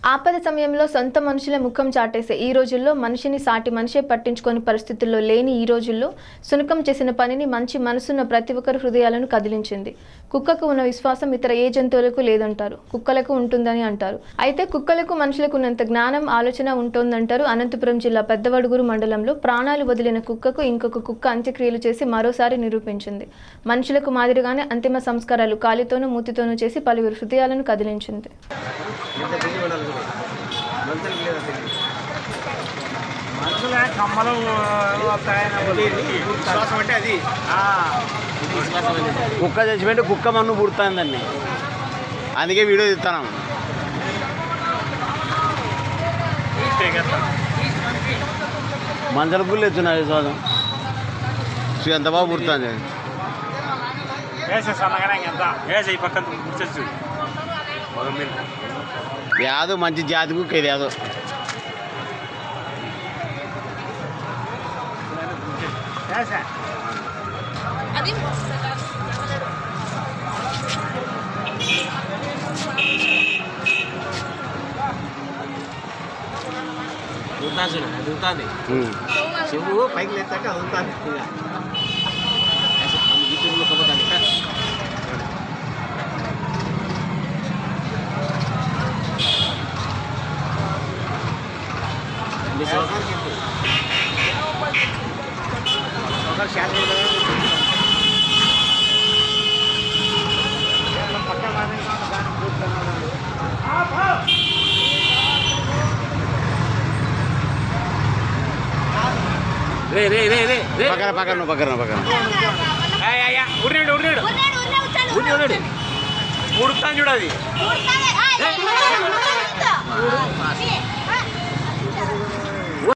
ఆపద సమయంలో సొంత మనుషుల ముఖం చాటేసే ఈ రోజుల్లో మనిషిని సాటి మనిషే పట్టించుకొని పరిస్థితుల్లో లేని ఈ రోజుల్లో సునకం చేసిన పనిని మంచి మనసున్న ప్రతి ఒక్కరి హృదయాలను కదిలించింది కుక్కకు ఉన్న విశ్వాసం ఇతర ఏ జంతువులకు లేదంటారు కుక్కలకు ఉంటుందని అంటారు అయితే కుక్కలకు మనుషులకు ఉన్నంత జ్ఞానం ఆలోచన ఉంటోందంటారు అనంతపురం జిల్లా పెద్దవడుగురు మండలంలో ప్రాణాలు వదిలిన కుక్కకు ఇంకొక కుక్క అంత్యక్రియలు చేసి మరోసారి నిరూపించింది మనుషులకు మాదిరిగానే అంతిమ సంస్కారాలు కాలితోనూ మూతితోనూ చేసి పలువురు హృదయాలను కదిలించింది మనుషులే కమ్మలు వస్తాయని విశ్వాసం అంటే అది కుక్క చచ్చిపోయింటే కుక్క మన్ను పుడుతుందండి అందుకే వీడియో తీస్తాను మంచల పుల్లు ఎత్తున్నాయి విశ్వాసం సో ఎంత బాగా పుడుతుంది వేసే సన్నగానే ఎంత వేసే ఈ పక్కన కూర్చొచ్చు యాదో మంచి జాతి కుక్క ఇది యాదో వేసే అదుగుతుంది ఉమ్. చెవు పైకి లేచాక అదుగుతుంది గిట్టులు కప్పుతాను ఒకరు శాతం రే రే రే రే రే పక్కన పక్కన నువ్వు పక్కన పక్కన ఉరినాడు ఉరినాడు ఉరి ఉన్నాడు ఉడుతాను చూడు అది Hey!